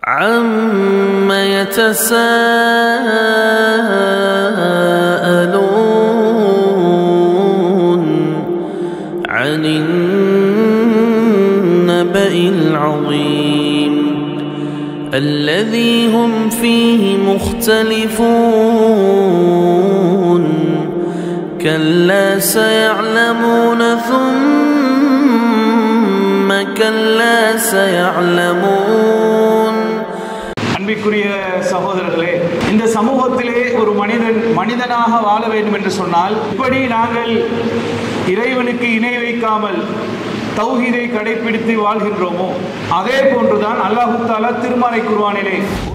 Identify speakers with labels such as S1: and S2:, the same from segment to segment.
S1: عم يتساءلون عن النبأ العظيم الذي هم فيه مختلفون كلا سيعلمون ثم كلا سيعلمون
S2: அன்பிற்குரிய சகோதரர்களே இந்த சமூகத்திலே ஒரு மனிதன் மனிதனாக வாழ வேண்டும் என்று சொன்னால் இப்படி நாங்கள் இறைவனுக்கு இணை வைக்காமல் தௌஹீதை கடைபிடித்து வாழ்கின்றோமோ அதே போன்றுதான் அல்லாஹு தாலா திருமறை குர்ஆனிலே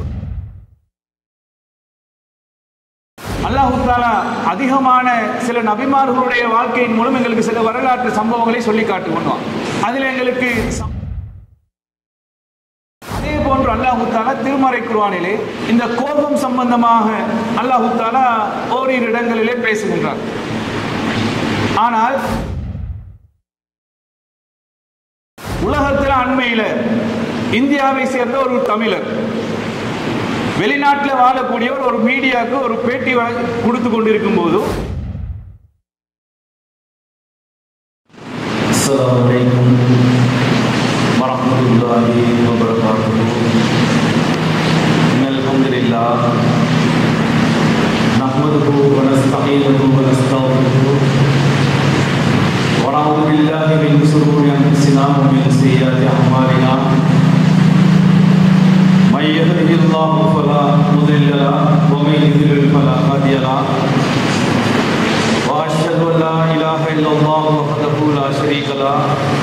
S2: அல்லாஹு தாலா அதிகமான சில நபிமார்களுடைய வாழ்க்கையின் மூலம் எங்களுக்கு சில வரலாற்று சம்பவங்களை சொல்லி காட்டுவான் அதில் எங்களுக்கு சம்- அதே போன்று அல்லாஹு தாலா திருமறை குர்ஆனிலே இந்த கோபம் சம்பந்தமாக அல்லாஹு தாலா ஓரிரு இடங்களிலே பேசுகின்றார் ஆனால் உலகத்தில் அண்மையில இந்தியாவை சேர்ந்த ஒரு தமிழர் வெளிநாட்டில் வாழக்கூடியவர் ஒரு மீடியாவுக்கு ஒரு பேட்டி வழ- கொடுத்து கொண்டிருக்கும் போது
S3: السلام عليكم ورحمة الله وبركاته إن الحمد لله نحمده ونستعينه ونستغفره ونعوذ بالله من شرور أنفسنا ومن سيئات أعمالنا من يهده الله فلا مضل له ومن يضلل فلا هادي له واشهد ان لا اله الا الله وحده لا شريك له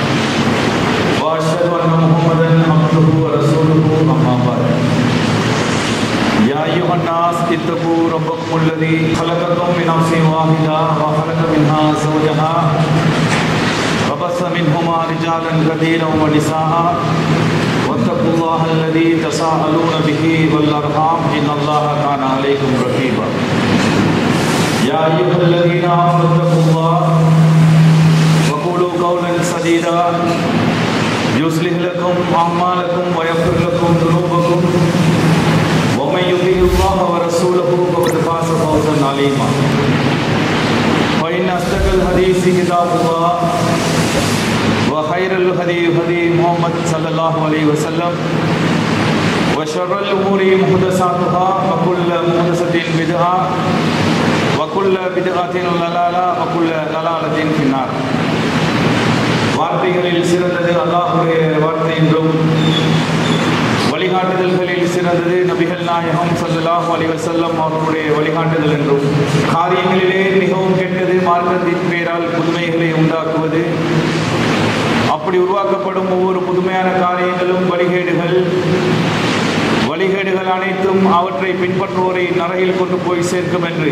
S3: واشهد ان محمدا عبده ورسوله اما بعد يا ايها الناس اتقوا ربكم الذي خلقكم من نفس واحده وخلق منها زوجها وبث منهما رجالا كثيرا ونساء واتقوا الله الذي تساءلون به والارحام ان الله كان عليكم رقيبا يا أيها الذين آمنوا اتقوا الله وقولوا قولا سديدا يصلح لكم أعمالكم ويغفر لكم ذنوبكم ومن يطيع الله ورسوله فقد فاز فوزا عظيما فإن أصدق الحديث كتاب الله وخير الهدي هدي محمد صلى الله عليه وسلم وشر الأمور محدثاتها وكل محدثة بدعة وكل بدعة ضلالة وكل ضلالة في النار வார்த்தைகளில் சிறந்தது அல்லாஹுடைய வார்த்தை என்றும் வழிகாட்டுதல்களில் சிறந்தது நபிகள் நாயகம் ஸல்லல்லாஹு அலைஹி வஸல்லம் அவர்களுடைய வழிகாட்டுதல் என்றும் காரியங்களிலே மிகவும் கெட்டது மார்க்கத்தின் பேரால் புதுமைகளை உண்டாக்குவது அப்படி உருவாக்கப்படும் ஒவ்வொரு புதுமையான காரியங்களும் வழிகேடுகள் வழிகேடுகள் அனைத்தும் அவற்றை பின்பற்றுவோரை நரகில் கொண்டு போய் சேர்க்கும் என்று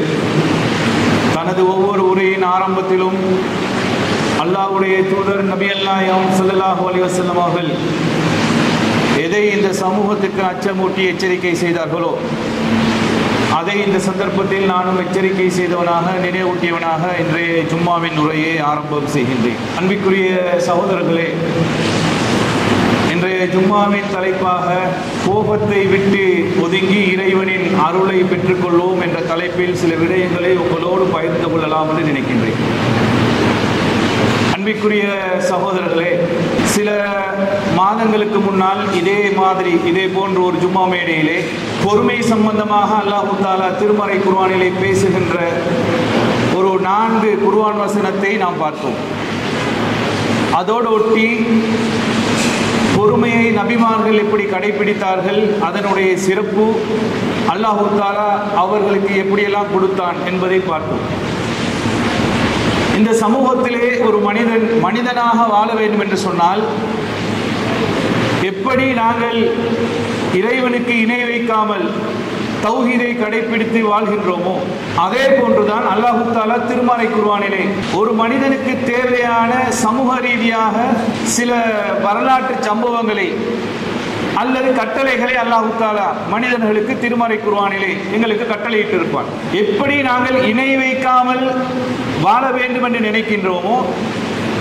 S3: தனது ஒவ்வொரு உரையின் ஆரம்பத்திலும் அல்லாஹ்வுடைய தூதர் நபி அல்லாயம் ஸல்லல்லாஹு அலைஹி வஸல்லம் அவர்கள் எதை இந்த சமூகத்துக்கு அச்சமூட்டி எச்சரிக்கை செய்தார்களோ அதை இந்த சந்தர்ப்பத்தில் நானும் எச்சரிக்கை செய்தவனாக நினைவூட்டியவனாக இன்றைய ஜும்மாவின் உரையை ஆரம்பம் செய்கின்றேன் அன்பிற்குரிய சகோதரர்களே இன்றைய ஜும்மாவின் தலைப்பாக கோபத்தை விட்டு ஒதுங்கி இறைவனின் அருளை பெற்றுக்கொள்வோம் என்ற தலைப்பில் சில விடயங்களை உங்களோடு பகிர்ந்து கொள்ளலாம் என்று நினைக்கின்றேன் அன்பிற்குரிய சகோதரர்களே சில மாதங்களுக்கு முன்னால் இதே மாதிரி இதே போன்ற ஒரு ஜும்மா மேடையிலே பொறுமை சம்பந்தமாக அல்லாஹு தாலா திருமறை குர்ஆனிலே பேசுகின்ற ஒரு நான்கு குர்ஆன் வசனத்தை நாம் பார்த்தோம் அதோடு ஒட்டி பொறுமையை நபிமார்கள் எப்படி கடைபிடித்தார்கள் அதனுடைய சிறப்பு அல்லாஹு தாலா அவர்களுக்கு எப்படியெல்லாம் கொடுத்தான் என்பதை பார்த்தோம் இந்த சமூகத்திலே ஒரு மனிதன் மனிதனாக வாழ வேண்டும் என்று சொன்னால் எப்படி நாங்கள் இறைவனுக்கு இணை வைக்காமல் தௌஹீதை கடைபிடித்து வாழ்கின்றோமோ அதே போன்றுதான் அல்லாஹு தாலா திருமறை குர்ஆனிலே ஒரு மனிதனுக்கு தேவையான சமூக ரீதியாக சில வரலாற்று சம்பவங்களை அல்லது கட்டளைகளை அல்லாஹு தாலா மனிதர்களுக்கு திருமறை குர்ஆனிலே எங்களுக்கு கட்டளையிட்டு இருப்பான் எப்படி நாங்கள் இணை வைக்காமல் வாழ வேண்டும் என்று நினைக்கின்றோமோ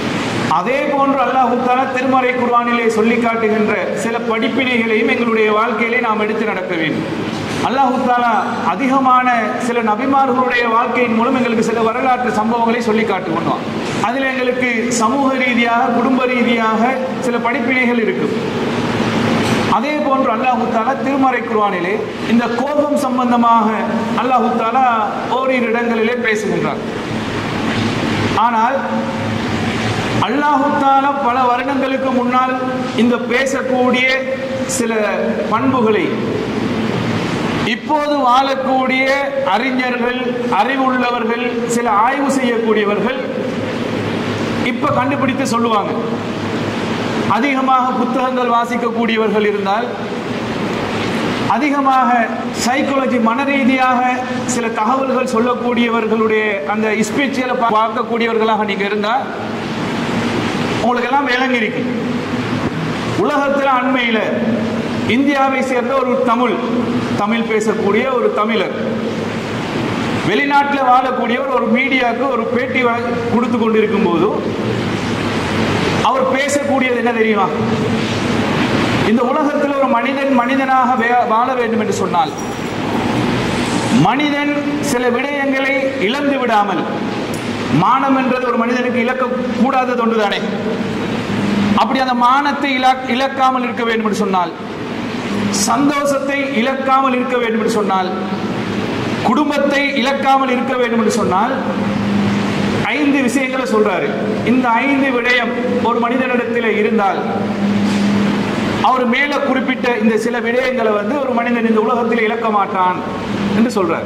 S2: அதே போன்று அல்லாஹு தாலா திருமறை குர்ஆனிலே சொல்லி காட்டுகின்ற சில படிப்பினைகளையும் எங்களுடைய வாழ்க்கையிலே நாம் எடுத்து நடக்க வேண்டும் அல்லாஹு தாலா அதிகமான சில நபிமார்களுடைய வாழ்க்கையின் மூலம் எங்களுக்கு சில வரலாற்று சம்பவங்களை சொல்லி காட்டுகின்றோம் அதில் எங்களுக்கு சமூக ரீதியாக குடும்ப ரீதியாக சில படிப்பினைகள் இருக்கும் அதே போன்று அல்லாஹு தாலா திருமறை குர்ஆனிலே இந்த கோபம் சம்பந்தமாக அல்லாஹு தாலா ஓரிரு இடங்களிலே பேசுகின்றார் ஆனால் அல்லாஹு தாலா பல வருடங்களுக்கு முன்னால் இந்த பேசக்கூடிய சில பண்புகளை இப்போது வாழக்கூடிய அறிஞர்கள் அறிவுள்ளவர்கள் சில ஆய்வு செய்யக்கூடியவர்கள் இப்ப கண்டுபிடித்து சொல்லுவாங்க அதிகமாக புத்தகங்கள் வாசிக்கக்கூடியவர்கள் இருந்தால் அதிகமாக சைக்காலஜி மன ரீதியாக சில தகவல்கள் சொல்லக்கூடியவர்களுடைய அந்த ஸ்பீச்சியலை பார்க்கக்கூடியவர்களாக நீங்க இருந்தால் உங்களுக்கு எல்லாம் விளங்கி இருக்கு உலகத்தில் அண்மையில் இந்தியாவை சேர்ந்த ஒரு தமிழ் தமிழ் பேசக்கூடிய ஒரு தமிழர் வெளிநாட்டில் வாழக்கூடியவர் ஒரு மீடியாவுக்கு ஒரு பேட்டி வழங்கி- கொடுத்து கொண்டிருக்கும் போது அவர் பேசக்கூடியது என்ன தெரியுமா இந்த உலகத்தில் ஒரு மனிதன் மனிதனாக வே- வாழ வேண்டும் என்று சொன்னால் மனிதன் சில விடயங்களை இழந்து விடாமல் மானம் என்றது ஒரு மனிதனுக்கு இழக்க கூடாதது ஒன்றுதானே அப்படி அந்த மானத்தை இழ- இழக்காமல் இருக்க வேண்டும் என்று சொன்னால் சந்தோஷத்தை இழக்காமல் இருக்க வேண்டும் என்று சொன்னால் குடும்பத்தை இழக்காமல் இருக்க வேண்டும் என்று சொன்னால் ஐந்து விஷயங்களை சொல்றாரு இந்த ஐந்து விடயம் ஒரு மனிதனிடத்தில் இருந்தால் அவர் மேல குறிப்பிட்ட இந்த சில விடயங்களை வந்து ஒரு மனிதன் இந்த உலகத்தில் இழக்க மாட்டான் என்று சொல்றார்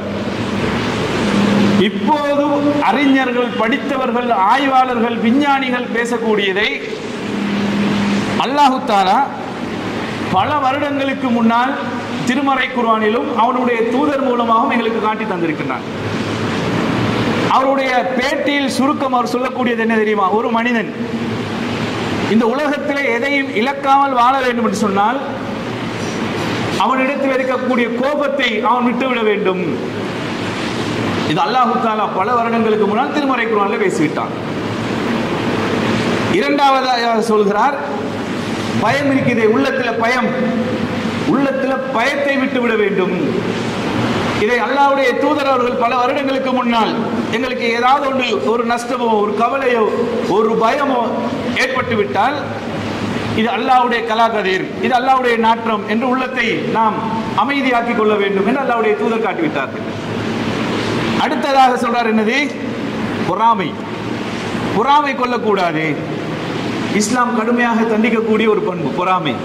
S2: இப்போது அறிஞர்கள் படித்தவர்கள் ஆய்வாளர்கள் விஞ்ஞானிகள் பேசக்கூடியதை அல்லாஹு தாலா பல வருடங்களுக்கு முன்னால் திருமறை குர்ஆனிலும் அவனுடைய தூதர் மூலமாகவும் எங்களுக்கு காட்டி தந்திருக்கின்றான் அவருடைய பேட்டியில் சுருக்கம் அவர் சொல்லக்கூடியது என்ன தெரியுமா ஒரு மனிதன் இந்த உலகத்தில் எதையும் இழக்காமல் வாழ வேண்டும் என்று சொன்னால் அவனிடத்தில் இருக்கக்கூடிய கோபத்தை அவன் விட்டுவிட வேண்டும் இது அல்லாஹு தாலா பல வருடங்களுக்கு முன்னால் திருமறை குர்ஆனில் பேசிவிட்டான் இரண்டாவதாக சொல்கிறார் பயம் இருக்குது உள்ளத்துல பயம் உள்ளத்துல பயத்தை விட்டு விட வேண்டும் இதை அல்லாஹ்வுடைய தூதர் அவர்கள் பல வருடங்களுக்கு முன்னால் எங்களுக்கு ஏதாவது ஒன்று ஒரு நஷ்டமோ ஒரு கவலையோ ஒரு பயமோ ஏற்பட்டு விட்டால் இது அல்லாஹ்வுடைய கலாகதிர் இது அல்லாஹ்வுடைய நாற்றம் என்று உள்ளத்தை நாம் அமைதியாக்கிக் கொள்ள வேண்டும் என்று அல்லாஹ்வுடைய தூதர் காட்டிவிட்டார்கள் அடுத்ததாக சொல்றார் என்னது பொறாமை பொறாமை கொள்ளக்கூடாது இஸ்லாம் கடுமையாக தண்டிக்கக்கூடிய ஒரு பண்பு பொறாமை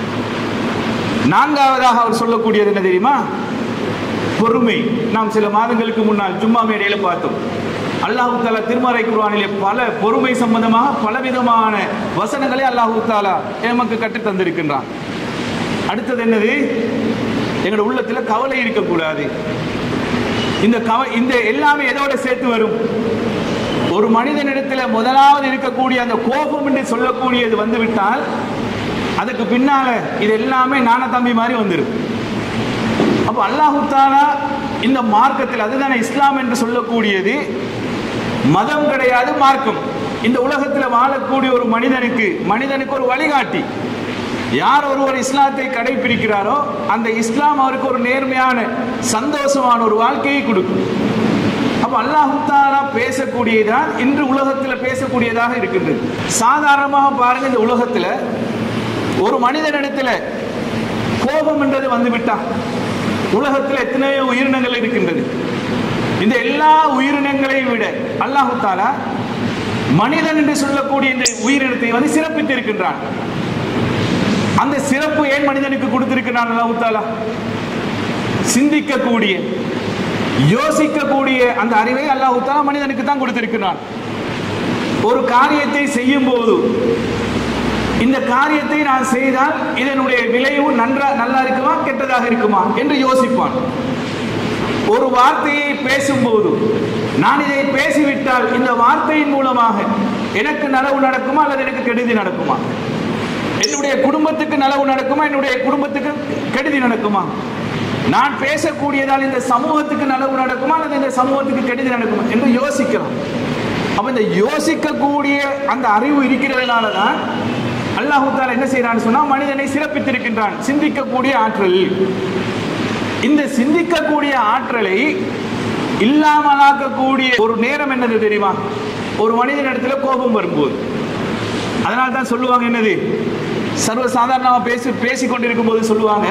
S2: நான்காவதாக அவர் சொல்லக்கூடியது என்ன தெரியுமா பொறுமை நாம் சில மாதங்களுக்கு முன்னால் ஜும்மா மேடையில பார்த்தோம் அல்லாஹு தாலா திருமறை குர்ஆனிலே பல பொறுமை சம்பந்தமாக பலவிதமான வசனங்களை அல்லாஹு தாலா எமக்கு கற்றுத் தந்திருக்கின்றான் அடுத்தது என்னது எங்களோட உள்ளத்துல கவலை இருக்கக்கூடாது இந்த கவ இந்த எல்லாமே எதோட சேர்த்து வரும் ஒரு மனிதனிடத்தில் முதலாவது இருக்கக்கூடிய அந்த கோபம் என்று சொல்லக்கூடியது வந்துவிட்டால் அதுக்கு பின்னால இது எல்லாமே நான தம்பி மாதிரி வந்துடும் அப்போ அல்லாஹு தாலா இந்த மார்க்கத்தில் அதுதானே இஸ்லாம் என்று சொல்லக்கூடியது மதம் கிடையாது மார்க்கம் இந்த உலகத்தில் வாழக்கூடிய ஒரு மனிதனுக்கு மனிதனுக்கு ஒரு வழிகாட்டி யார் ஒருவர் இஸ்லாத்தை கடைபிடிக்கிறாரோ அந்த இஸ்லாம் அவருக்கு ஒரு நேர்மையான சந்தோஷமான ஒரு வாழ்க்கையை கொடுக்கும் அப்ப அல்லாஹு தாலா பேசக்கூடியதான் இன்று உலகத்தில் பேசக்கூடியதாக இருக்கின்றது சாதாரணமாக பாருங்க இந்த உலகத்தில் ஒரு மனிதனிடத்துல கோபம் என்றது வந்து விட்டா உலகத்தில் எத்தனையோ உயிரினங்கள் இருக்கின்றது இந்த எல்லா உயிரினங்களையும் விட அல்லாஹு தாலா மனிதன் என்று சொல்லக்கூடிய இந்த உயிரினத்தை வந்து சிறப்பித்து இருக்கின்றான் அந்த சிறப்பு ஏன் மனிதனுக்கு கொடுத்திருக்கிறான் அல்லாஹு தாலா சிந்திக்கக்கூடிய யோசிக்கக்கூடிய அந்த அறிவை அல்லாஹு தாலா மனிதனுக்கு தான் கொடுத்திருக்கிறான் ஒரு காரியத்தை செய்யும் போது இந்த காரியத்தை நான் செய்தால் இதனுடைய விளைவு நன்றா நல்லா இருக்குமா கெட்டதாக இருக்குமா என்று யோசிப்பான் ஒரு வார்த்தையை பேசும்போது நான் இதை பேசிவிட்டால் இந்த வார்த்தையின் மூலமாக எனக்கு நலவு நடக்குமா அல்லது எனக்கு கெடுதி நடக்குமா என்னுடைய குடும்பத்துக்கு நலவு நடக்குமா என்னுடைய குடும்பத்துக்கு கெடுதி நடக்குமா நான் பேசக்கூடியதால் இந்த சமூகத்துக்கு நலவு நடக்குமா அல்லது இந்த சமூகத்துக்கு கெடுதி நடக்குமா என்று யோசிக்கலாம் அப்ப இந்த யோசிக்கக்கூடிய அந்த அறிவு இருக்கிறதுனால தான் அல்லாஹு தாலா என்ன செய்யறான்னு சொன்னா மனிதனை சிறப்பித்திருக்கின்றான் சிந்திக்கக்கூடிய ஆற்றல் இந்த சிந்திக்கக்கூடிய ஆற்றலை இல்லாமலாக்கக்கூடிய ஒரு நேரம் என்னது தெரியுமா ஒரு மனிதனிடத்துல கோபம் வரும்போது அதனால தான் சொல்லுவாங்க என்னது சர்வ சாதாரணமாக பேசி பேசி கொண்டிருக்கும் போது சொல்லுவாங்க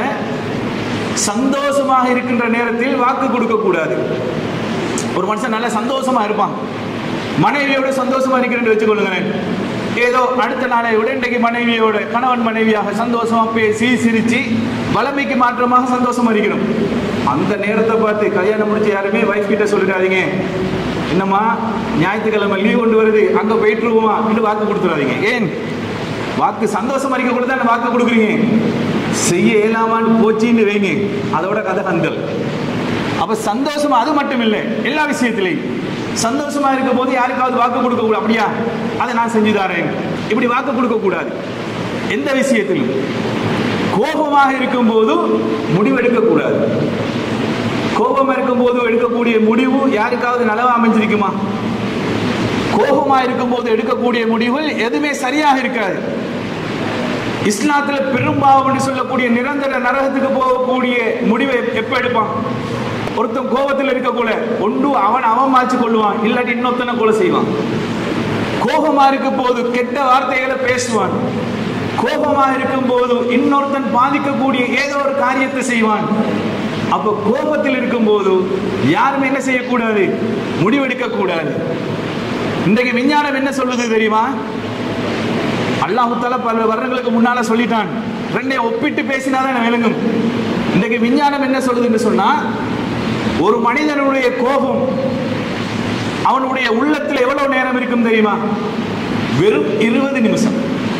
S2: சந்தோஷமாக இருக்கின்ற நேரத்தில் வாக்கு கொடுக்க கூடாது ஒரு மனுஷன் நல்ல சந்தோஷமா இருப்பான் மனைவியோட சந்தோஷமா இருக்கிறேன்னு வச்சுக்கொள்ளுங்களேன் ஏதோ அடுத்த நாளை விட இன்றைக்கு மனைவியோட கணவன் மனைவியாக சந்தோஷமா பேசி சிரிச்சு வளமைக்கு மாற்றமாக சந்தோஷமா இருக்கிறோம் அந்த நேரத்தை பார்த்து கல்யாணம் முடிச்ச யாருமே வைஃப் கிட்ட சொல்லிடாதீங்க என்னம்மா ஞாயிற்றுக்கிழமை லீவ் கொண்டு வருது அங்க போயிட்டுருவோமா என்று வாக்கு கொடுத்துடாதீங்க ஏன் வாக்கு சந்தோஷமா இருக்க கூட தானே வாக்கு கொடுக்குறீங்க செய்ய இயலாமான்னு போச்சின்னு வைங்க அதோட கதை கந்தல் அப்ப சந்தோஷம் அது மட்டும் இல்லை எல்லா விஷயத்திலையும் சந்தோஷமா இருக்கும் போது யாருக்காவது வாக்கு கொடுக்க கூடாது அப்படியா அதை நான் செஞ்சு தரேன் இப்படி வாக்கு கொடுக்க கூடாது எந்த விஷயத்திலும் கோபமாக இருக்கும் போது முடிவெடுக்க கூடாது கோபம் இருக்கும் போது எடுக்கக்கூடிய முடிவு யாருக்காவது நலவா அமைஞ்சிருக்குமா கோபமா இருக்கும் போது எடுக்கக்கூடிய முடிவுகள் எதுவுமே சரியாக இருக்காது இஸ்லாத்துல பெரும்பாவம் சொல்லக்கூடிய நிரந்தர நரகத்துக்கு போகக்கூடிய முடிவை எப்ப எடுப்பான் ஒருத்தன் கோபத்தில் இருக்கக்கூட ஒன்று அவன் அவன் மாச்சு கொள்வான் இல்லாட்டி இன்னொருத்தனை கொலை செய்வான் கோபமா இருக்கும் போது கெட்ட வார்த்தைகளை பேசுவான் கோபமா இருக்கும் போது இன்னொருத்தன் பாதிக்கக்கூடிய ஏதோ ஒரு காரியத்தை செய்வான் அப்ப கோபத்தில் இருக்கும் போது யாருமே என்ன செய்யக்கூடாது முடிவெடுக்க கூடாது இன்றைக்கு விஞ்ஞானம் என்ன சொல்லுது தெரியுமா அல்லாஹு தாலா பல வருடங்களுக்கு முன்னால சொல்லிட்டான் ரெண்டையும் ஒப்பிட்டு பேசினாதான் விளங்கும் இன்றைக்கு விஞ்ஞானம் என்ன சொல்லுதுன்னு சொன்னா ஒரு மனிதனுடைய கோபம் அவனுடைய உள்ளத்தில் எவ்வளவு நேரம் இருக்கும் தெரியுமா வெறும் இருபது நிமிஷம்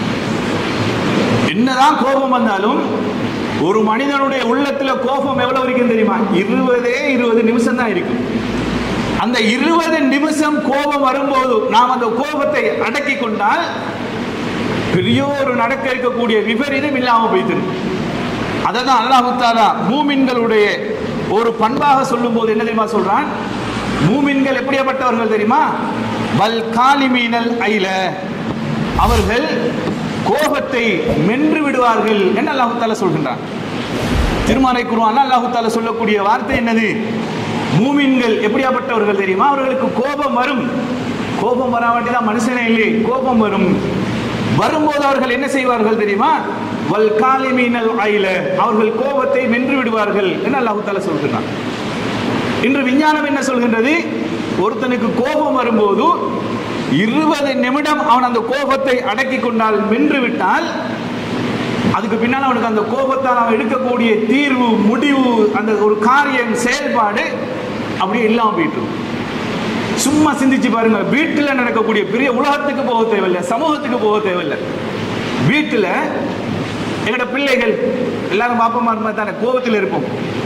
S2: என்னதான் கோபம் வந்தாலும் ஒரு மனிதனுடைய உள்ளத்துல கோபம் எவ்வளவு இருக்கும் தெரியுமா இருபதே இருபது நிமிஷம் தான் இருக்கும் அந்த இருபது நிமிஷம் கோபம் வரும்போது நாம் அந்த கோபத்தை அடக்கி கொண்டால் பெரிய ஒரு நடக்க இருக்கக்கூடிய விபரீதம் இல்லாம போயிட்டு அதை தான் அல்லாஹு தாலா மூமின்களுடைய ஒரு பண்பாக சொல்லும் போது என்ன தெரியுமா சொல்றான் மூமின்கள் எப்படியாப்பட்டவர்கள் தெரியுமா வல் காலிமீனல் ஐல அவர்கள் கோபத்தை மென்று விடுவார்கள் என்று அல்லாஹு தாலா சொல்கின்றான் திருமறை குருவான் அல்லாஹு தாலா சொல்லக்கூடிய வார்த்தை என்னது மூமின்கள் எப்படியாப்பட்டவர்கள் தெரியுமா அவர்களுக்கு கோபம் வரும் கோபம் வராமட்டி தான் மனுஷனே இல்லை கோபம் வரும் வரும்போது அவர்கள் என்ன செய்வார்கள் தெரியுமா வல் காலிமீனல் ஐல அவர்கள் கோபத்தை வென்று விடுவார்கள் என்று அல்லாஹு தாலா சொல்கிறான் இன்று விஞ்ஞானம் என்ன சொல்கின்றது ஒருத்தனுக்கு கோபம் வரும்போது இருபது நிமிடம் அவன் அந்த கோபத்தை அடக்கி கொண்டால் வென்று விட்டால் அதுக்கு பின்னால் அவனுக்கு அந்த கோபத்தால் அவன் எடுக்கக்கூடிய தீர்வு முடிவு அந்த ஒரு காரியம் செயல்பாடு அப்படியே இல்லாம போயிட்டு இருக்கும். சும்மா சிந்திச்சு பாருங்க வீட்டில் நடக்கக்கூடிய பெரிய உலகத்துக்கு போக தேவையில்லை சமூகத்துக்கு போக தேவையில்லை வீட்டில் எங்களோட பிள்ளைகள் எல்லாரும் பாப்பமா இருந்தா தானே கோபத்தில் இருப்போம்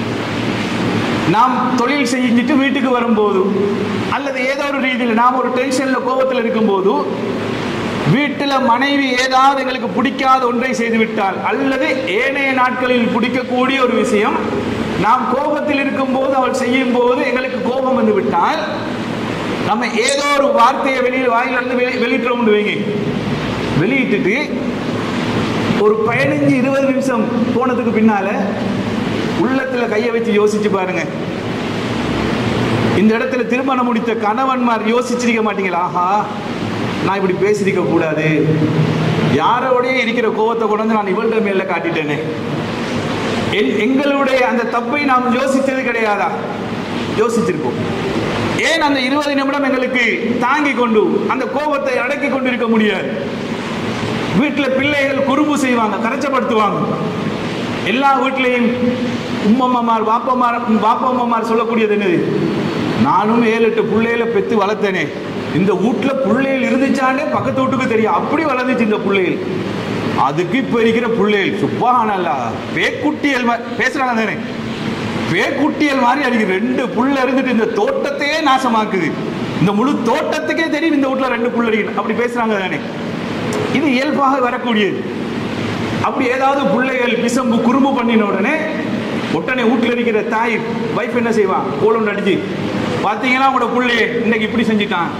S2: நாம் தொழில் செஞ்சுட்டு வீட்டுக்கு வரும்போது அல்லது ஏதோ ஒரு ரீதியில் நாம் ஒரு டென்ஷன்ல கோபத்தில் இருக்கும்போது வீட்டில் மனைவி ஏதாவது எங்களுக்கு பிடிக்காத ஒன்றை செய்து விட்டால் அல்லது ஏனைய நாட்களில் பிடிக்கக்கூடிய ஒரு விஷயம் நாம் கோபத்தில் இருக்கும்போது அவள் செய்யும் போது எங்களுக்கு கோபம் வந்து விட்டால் நம்ம ஏதோ ஒரு வார்த்தையை வெளியில் வாயிலிருந்து வெளி வெளியிட்டுறோம்னு வைங்க வெளியிட்டுட்டு ஒரு பதினஞ்சு இருபது நிமிஷம் போனதுக்கு பின்னால உள்ளத்துல கையை வச்சு யோசிச்சு பாருங்க இந்த இடத்துல திருமணம் முடித்த கணவன்மார் யோசிச்சிருக்க மாட்டீங்களா ஆஹா நான் இப்படி பேசியிருக்க கூடாது யாரோடய இருக்கிற கோவத்தை கொண்டு வந்து நான் இவள்கிட்ட மேல காட்டிட்டேனே என்- எங்களுடைய அந்த தப்பை நாம் யோசித்தது கிடையாதா யோசிச்சிருப்போம் ஏன் அந்த இருபது நிமிடம் எங்களுக்கு தாங்கி கொண்டு அந்த கோபத்தை அடக்கி கொண்டு இருக்க முடியாது வீட்டில் பிள்ளைகள் குறும்பு செய்வாங்க கரைச்சப்படுத்துவாங்க எல்லா வீட்லையும் உம்மம்மார் வாப்பம்மார் வாப்பம்மார் சொல்லக்கூடியது என்னது நானும் ஏழு எட்டு பிள்ளைகளை பெத்து வளர்த்தேனே இந்த வீட்டில் பிள்ளைகள் இருந்துச்சானே பக்கத்து வீட்டுக்கு தெரியும் அப்படி வளர்ந்துச்சு இந்த பிள்ளைகள் அதுக்கு இப்போ இருக்கிற பிள்ளைகள் சுப்பானல்லா பேக்குட்டியல் மா- பேசுறாங்க தானே பேக்குட்டியல் மாதிரி அடிக்கு ரெண்டு புள்ள இருந்துட்டு இந்த தோட்டத்தையே நாசமாக்குது இந்த முழு தோட்டத்துக்கே தெரியும் இந்த வீட்டில் ரெண்டு புள்ள அடிக்கணும் அப்படி பேசுறாங்க தானே இது இயல்பாக வரக்கூடியது அப்படி ஏதாவது பிள்ளைகள் பிசம்பு குறும்பு பண்ணின உடனே உடனே வீட்டில் இருக்கிற தாய் வைஃப் என்ன செய்வான் கோலம் அடிச்சு பார்த்தீங்களா உங்களோட பிள்ளைய இன்னைக்கு இப்படி செஞ்சுட்டான்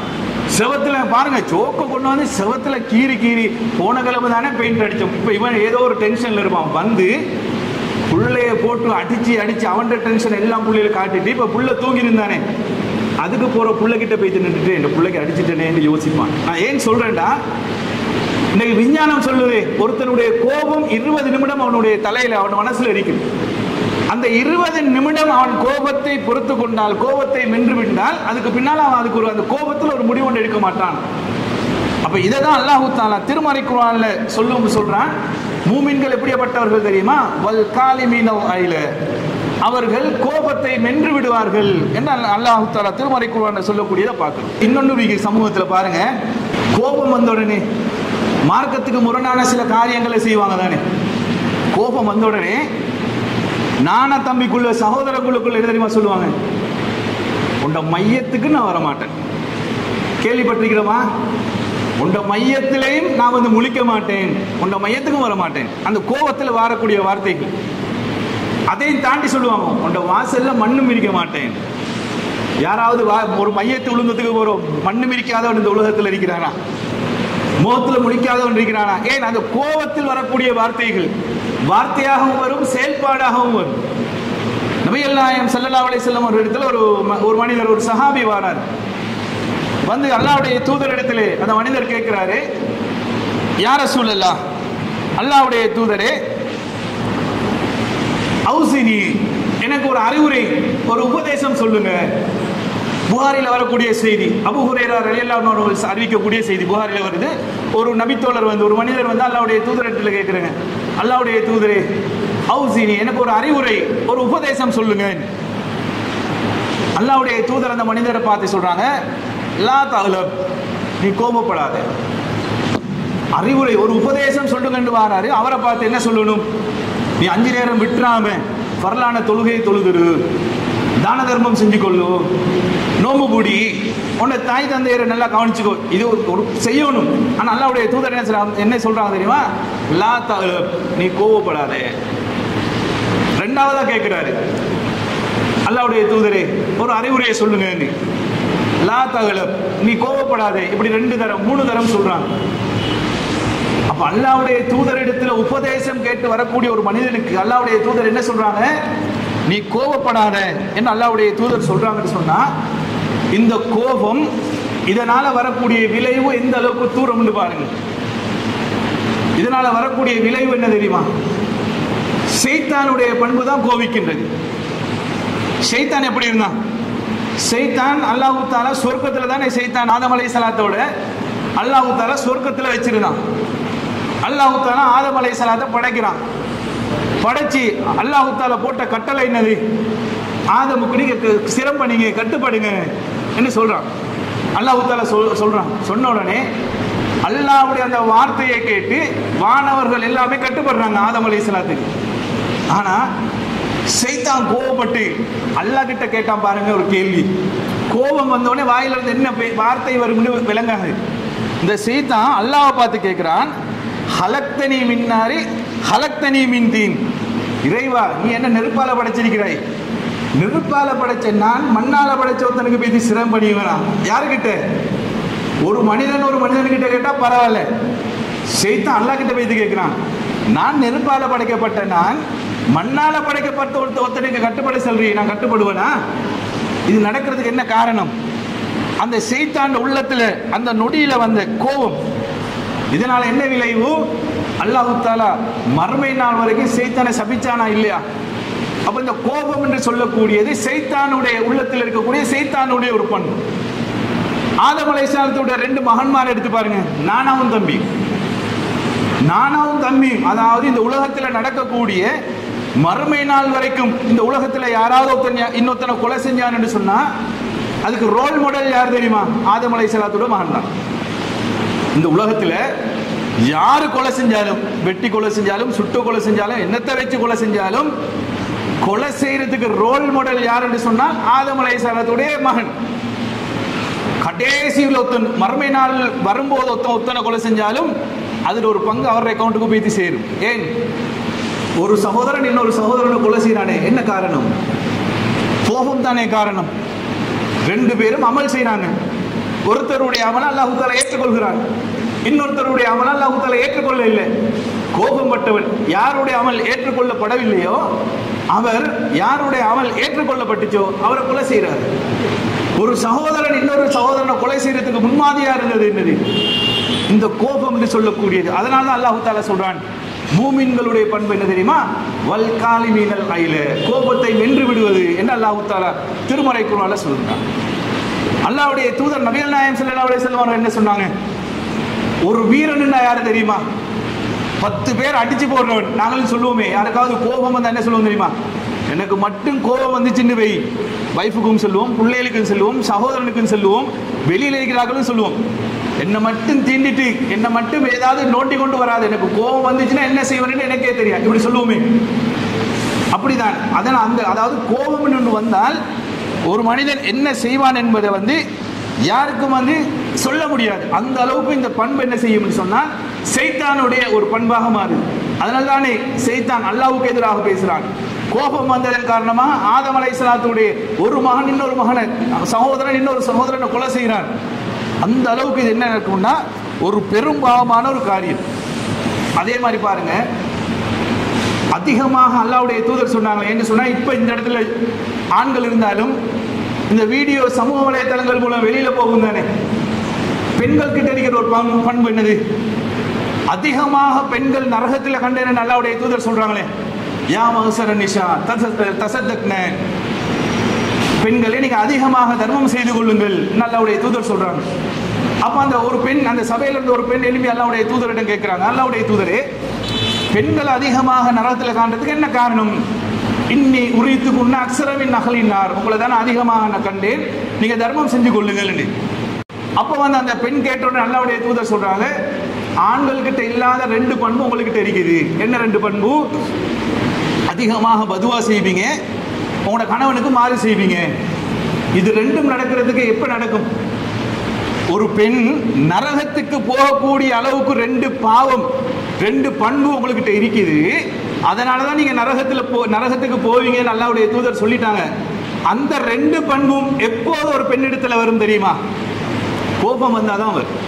S2: செவத்துல பாருங்க சோக்க கொண்டு வந்து செவத்துல கீறி கீறி போன கிழமை தானே பெயிண்ட் அடிச்சோம் இப்போ இவன் ஏதோ ஒரு டென்ஷன்ல இருப்பான் வந்து புள்ளைய போட்டு அடிச்சு அடிச்சு அவன் டென்ஷன் எல்லாம் புள்ளையில காட்டிட்டு இப்ப புள்ள தூங்கி இருந்தானே அதுக்கு போற புள்ள கிட்ட போயிட்டு நின்றுட்டு இந்த பிள்ளைக்கு அடிச்சிட்டேனேன்னு யோசிப்பான் நான் ஏன் சொல்றேன்டா இன்னைக்கு விஞ்ஞானம் சொல்லுது ஒருத்தனுடைய கோபம் இருபது நிமிடம் அவனுடைய தலையில அவன் மனசுல இருக்கும் அந்த இருபது நிமிடம் அவன் கோபத்தை பொறுத்து கொண்டால் கோபத்தை வென்று விட்டால் அதுக்கு பின்னால் அவன் அதுக்கு ஒரு அந்த கோபத்தில் ஒரு முடிவு ஒன்று எடுக்க மாட்டான் அப்ப இதை தான் அல்லாஹு தாலா திருமறை குரான்ல சொல்லும் சொல்றான் மூமின்கள் எப்படிப்பட்டவர்கள் தெரியுமா வல் காலிமீனவ் ஐல அவர்கள் கோபத்தை மென்று விடுவார்கள் என்று அல்ல- அல்லாஹு தாலா திருமறை குரான்ல சொல்லக்கூடியதை பார்க்கணும் இன்னொன்று இங்க சமூகத்தில் பாருங்க கோபம் வந்த உடனே மார்க்கத்துக்கு முரணான சில காரியங்களை செய்வாங்க தானே கோபம் வந்த உடனே நானா தம்பிக்குள்ள சகோதரங்களுக்குள்ள என்ன தெரியுமா சொல்லுவாங்க உண்ட மையத்துக்கு நான் வர மாட்டேன் கேள்விப்பட்டிருக்கிறோமா உண்ட மையத்திலையும் நான் வந்து முழிக்க மாட்டேன் உண்ட மையத்துக்கும் வர மாட்டேன் அந்த கோபத்தில் வரக்கூடிய வார்த்தைகள் அதையும் தாண்டி சொல்லுவாங்க உண்ட வாசல்ல மண்ணும் மிரிக்க மாட்டேன் யாராவது வா ஒரு மையத்து உளுந்தத்துக்கு போறோம் மண்ணு மிரிக்காதவன் இந்த உலகத்தில் இருக்கிறானா முகத்தில் முடிக்காதவன் இருக்கிறானா ஏன் அந்த கோபத்தில் வரக்கூடிய வார்த்தைகள் வார்த்தையாகவும் வரும் செயல்பாடாகவும் வரும் நபிகள் நாயம் ஸல்லல்லாஹு அலைஹி வஸல்லம் ஒரு இடத்துல ஒரு ம- ஒரு மனிதர் ஒரு சஹாபி வாரார் வந்து அல்லாஹ்வுடைய தூதர் இடத்திலே அந்த மனிதர் கேட்கிறாரு யார சூழல்லா அல்லாஹ்வுடைய தூதரே அவுசினி எனக்கு ஒரு அறிவுரை ஒரு உபதேசம் சொல்லுங்க புகாரில் வரக்கூடிய செய்தி அபு ஹுரேரா ரலியல்லாஹு அன்ஹு அவர்கள் அறிவிக்கக்கூடிய செய்தி புகாரில் வருது ஒரு நபித்தோழர் வந்து ஒரு மனிதர் வந்து அல்லாஹ்வுடைய தூதரத்தில் கேட்குறேங்க அல்லாஹ்வுடைய தூதரே அவுசினி எனக்கு ஒரு அறிவுரை ஒரு உபதேசம் சொல்லுங்க அல்லாஹ்வுடைய தூதர் அந்த மனிதரை பார்த்து சொல்றாங்க லா தகுலப் நீ கோபப்படாத அறிவுரை ஒரு உபதேசம் சொல்லுங்கன்னு வாராரு அவரை பார்த்து என்ன சொல்லணும் நீ அஞ்சு நேரம் விட்டுறாம பரலான தொழுகையை தொழுதுரு தான தர்மம் செஞ்சு கொள்ளு நோம்பு கூடி உன்னை தாய் தந்தையரை நல்லா கவனிச்சுக்கோ இது ஒரு- ஒரு செய்யணும் ஆனா அல்லாவுடைய தூதர் என்ன சொல்றாங்க என்ன சொல்றாங்க தெரியுமா லா தகுலப் நீ கோவப்படாதே ரெண்டாவதா கேட்கிறாரு அல்லாவுடைய தூதரே ஒரு அறிவுரையை சொல்லுங்க லா தகலப் நீ கோவப்படாதே இப்படி ரெண்டு தரம் மூணு தரம் சொல்றாங்க அப்ப அல்லாவுடைய தூதரிடத்துல உபதேசம் கேட்டு வரக்கூடிய ஒரு மனிதனுக்கு அல்லாவுடைய தூதர் என்ன சொல்றாங்க நீ கோபப்படாத என்ன அல்லாவுடைய தூதர் சொல்றாங்கன்னு சொன்னா இந்த கோபம் இதனால வரக்கூடிய விளைவு எந்த அளவுக்கு தூரம்னு பாருங்க இதனால வரக்கூடிய விளைவு என்ன தெரியுமா சைத்தானுடைய பண்பு தான் கோபிக்கின்றது ஷைத்தான் எப்படி இருந்தான் ஷைத்தான் அல்லாஹு தாலா சொர்க்கத்தில் தானே ஷைத்தான் ஆதம் அலை சலாத்தோட அல்லாஹு தாலா சொர்க்கத்தில் வச்சிருந்தான் அல்லாஹு தாலா ஆதம் அலை சலாத்தை படைக்கிறான் படைச்சு அல்லாஹு தாலா போட்ட கட்டளை என்னது ஆதமுக்கு நீங்க க- சிரம்ப நீங்க கட்டுப்படுங்க என்று சொல்றான் அல்லாஹு தாலா சொல் சொல்றான் சொன்ன உடனே அல்லாஹ்வுடைய அந்த வார்த்தையை கேட்டு வானவர்கள் எல்லாமே கட்டுப்படுறாங்க ஆதம் அலை சலாத்துக்கு ஆனா சைத்தான் கோவப்பட்டு அல்லாஹ் கிட்ட கேட்டான் பாருங்க ஒரு கேள்வி கோபம் வந்தோடனே வாயில இருந்து என்ன பே- வார்த்தை வரும்னு விளங்காது இந்த சைத்தான் அல்லாஹ்வை பார்த்து கேட்கிறான் ஹலக்தனி மின்னாரி ஹலக்தனி மின் தீன் இறைவா நீ என்ன நெருப்பால படைச்சிருக்கிறாய் நெருப்பால படைச்ச நான் மண்ணால படைச்ச ஒருத்தனுக்கு பேசி சிரம் பண்ணிடுவேனா யாருக்கிட்ட ஒரு மனிதன் ஒரு மனிதன் கிட்ட கேட்டா பரவாயில்ல சைத்தான் அல்லாஹ் கிட்ட போய் கேட்கிறான் நான் நெருப்பால படைக்கப்பட்ட நான் மண்ணால படைக்கப்பட்ட ஒருத்த ஒருத்தனுக்கு கட்டுப்பட சொல்றீ நான் கட்டுப்படுவேனா இது நடக்கிறதுக்கு என்ன காரணம் அந்த செய்தான் உள்ளத்துல அந்த நொடியில வந்த கோபம் இதனால என்ன விளைவு அல்லாஹு தாலா மறுமை நாள் வரைக்கும் செய்தானை சபிச்சானா இல்லையா அப்ப இந்த கோபம் என்று சொல்லக்கூடியது செய்தானுடைய உள்ளத்தில் இருக்கக்கூடிய செய்தானுடைய ஒரு பண்பு ஆதம் அலைஹிஸ்ஸலாத்துடைய ரெண்டு மகன்மார் எடுத்து பாருங்க நானாவும் தம்பி நானாவும் தம்பியும் அதாவது இந்த உலகத்துல நடக்கக்கூடிய மறுமை நாள் வரைக்கும் இந்த உலகத்துல யாராவது ஒருத்தன் யா- இன்னொருத்தனை கொலை செஞ்சான்னு சொன்னா அதுக்கு ரோல் மாடல் யார் தெரியுமா ஆதம் அலைஹிஸ்ஸலாத்தோட மகன் தான் இந்த உலகத்துல யாரு கொலை செஞ்சாலும் வெட்டி கொலை செஞ்சாலும் சுட்டு கொலை செஞ்சாலும் என்னத்தை வச்சு கொலை செஞ்சாலும் கொலை செய்யறதுக்கு ரோல் மாடல் யாருன்னு சொன்னால் ஆதம் அலைஹிஸ்ஸலாத்துடைய மகன் கடைசியில் ஒருத்தன் மறுமை நாள் வரும்போது ஒருத்தன் ஒத்தனை கொலை செஞ்சாலும் அதில் ஒரு பங்கு அவர் அக்கௌண்ட்டுக்கு போய் சேரும் ஏன் ஒரு சகோதரன் இன்னொரு சகோதரனை கொலை செய்யறானே என்ன காரணம் கோபம் தானே காரணம் ரெண்டு பேரும் அமல் செய்றாங்க ஒருத்தருடைய அமலை அல்லாஹு தாலா ஏற்றுக்கொள்கிறான் இன்னொருத்தருடைய அமல் அல்லாஹு தாலா ஏற்றுக்கொள்ள இல்லை கோபப்பட்டவன் யாருடைய அமல் ஏற்றுக்கொள்ளப்படவில்லையோ அவர் யாருடைய அமல் ஏற்றுக்கொள்ளப்பட்டுச்சோ அவரை கொலை செய்கிறார் ஒரு சகோதரன் இன்னொரு சகோதரனை கொலை செய்யறதுக்கு முன்மாதிரியா இருந்தது என்னது இந்த கோபம் என்று சொல்லக்கூடியது அதனால தான் அல்லாஹு தாலா சொல்றான் மூமின்களுடைய பண்பு என்ன தெரியுமா வல் காலிமீனல் ஐல கோபத்தை வென்று விடுவது என்று அல்லாஹு தாலா திருமறை குரால சொல்றான் அல்லாஹ்வுடைய தூதர் நபிகள் நாயம் ஸல்லல்லாஹு அலைஹி வஸல்லம் அவர்கள் என்ன சொன்னாங்க ஒரு வீரன் யாரு தெரியுமா பத்து பேர் அடிச்சு போடுறவன் நாங்களும் சொல்லுவோமே யாருக்காவது கோபம் வந்தா என்ன சொல்லுவோம் தெரியுமா எனக்கு மட்டும் கோபம் வந்துச்சுன்னு வை வைஃபுக்கும் சொல்லுவோம் பிள்ளைகளுக்கும் சொல்லுவோம் சகோதரனுக்கும் சொல்லுவோம் வெளியில் இருக்கிறார்களும் சொல்லுவோம் என்னை மட்டும் தீண்டிட்டு என்னை மட்டும் ஏதாவது நோண்டி கொண்டு வராது எனக்கு கோபம் வந்துச்சுன்னா என்ன செய்வேன்னு எனக்கே தெரியாது இப்படி சொல்லுவோமே அப்படிதான் அதனால் அந்த அதாவது கோபம் ஒன்று வந்தால் ஒரு மனிதன் என்ன செய்வான் என்பதை வந்து யாருக்கும் வந்து சொல்ல முடியாது அந்த அளவுக்கு இந்த பண்பு என்ன செய்யும்னு சொன்னால் செய்தானுடைய ஒரு பண்பாக மாறுது அதனால தானே செய்தான் அல்லாவுக்கு எதிராக பேசுகிறான் கோபம் வந்ததன் காரணமாக ஆதம் அலைஹிஸ்ஸலாத்துடைய ஒரு மகன் இன்னொரு மகனை சகோதரன் இன்னொரு சகோதரனை கொலை செய்கிறான் அந்த அளவுக்கு இது என்ன நடக்கும்னா ஒரு பெரும் பாவமான ஒரு காரியம் அதே மாதிரி பாருங்க அதிகமாக அல்லாவுடைய தூதர் சொன்னாங்க என்று சொன்னா இப்ப இந்த இடத்துல ஆண்கள் இருந்தாலும் இந்த வீடியோ சமூக வலைத்தளங்கள் மூலம் வெளியில போகும் தானே பெண்கள் கிட்ட இருக்கிற ஒரு பண்பு பண்பு என்னது அதிகமாக பெண்கள் நரகத்தில் கண்டேன் அல்லாவுடைய தூதர் சொல்றாங்களே யா மகசர நிஷா தசத்தக்ன பெண்களே நீங்க அதிகமாக தர்மம் செய்து கொள்ளுங்கள் அல்லாவுடைய தூதர் சொல்றாங்க அப்ப அந்த ஒரு பெண் அந்த சபையில இருந்து ஒரு பெண் எழுப்பி அல்லாவுடைய தூதரிடம் கேட்கிறாங்க அல்லாவுடைய தூதரே பெண்கள் அதிகமாக நரகத்தில் காண்றதுக்கு என்ன காரணம் இன்னி உரித்து கொண்ட அக்ஷரவின் நகலினார் உங்களை தானே அதிகமாக நான் கண்டேன் நீங்க தர்மம் செஞ்சு கொள்ளுங்கள் அப்போ வந்து அந்த பெண் கேட்டோடனே அல்லாவுடைய தூதர் சொல்றாங்க ஆண்கள் கிட்ட இல்லாத ரெண்டு பண்பு உங்ககிட்ட இருக்குது என்ன ரெண்டு பண்பு அதிகமாக பதுவா செய்வீங்க உங்களோட கணவனுக்கு மாறு செய்வீங்க இது ரெண்டும் நடக்கிறதுக்கு எப்ப நடக்கும் ஒரு பெண் நரகத்துக்கு போகக்கூடிய அளவுக்கு ரெண்டு பாவம் ரெண்டு பண்பு உங்ககிட்ட இருக்குது அதனால தான் நீங்க நரகத்துல போ நரகத்துக்கு போவீங்கன்னு அல்லாவுடைய தூதர் சொல்லிட்டாங்க அந்த ரெண்டு பண்பும் எப்போது ஒரு பெண்ணிடத்துல வரும் தெரியுமா கோபம் வந்தாதான் வரும்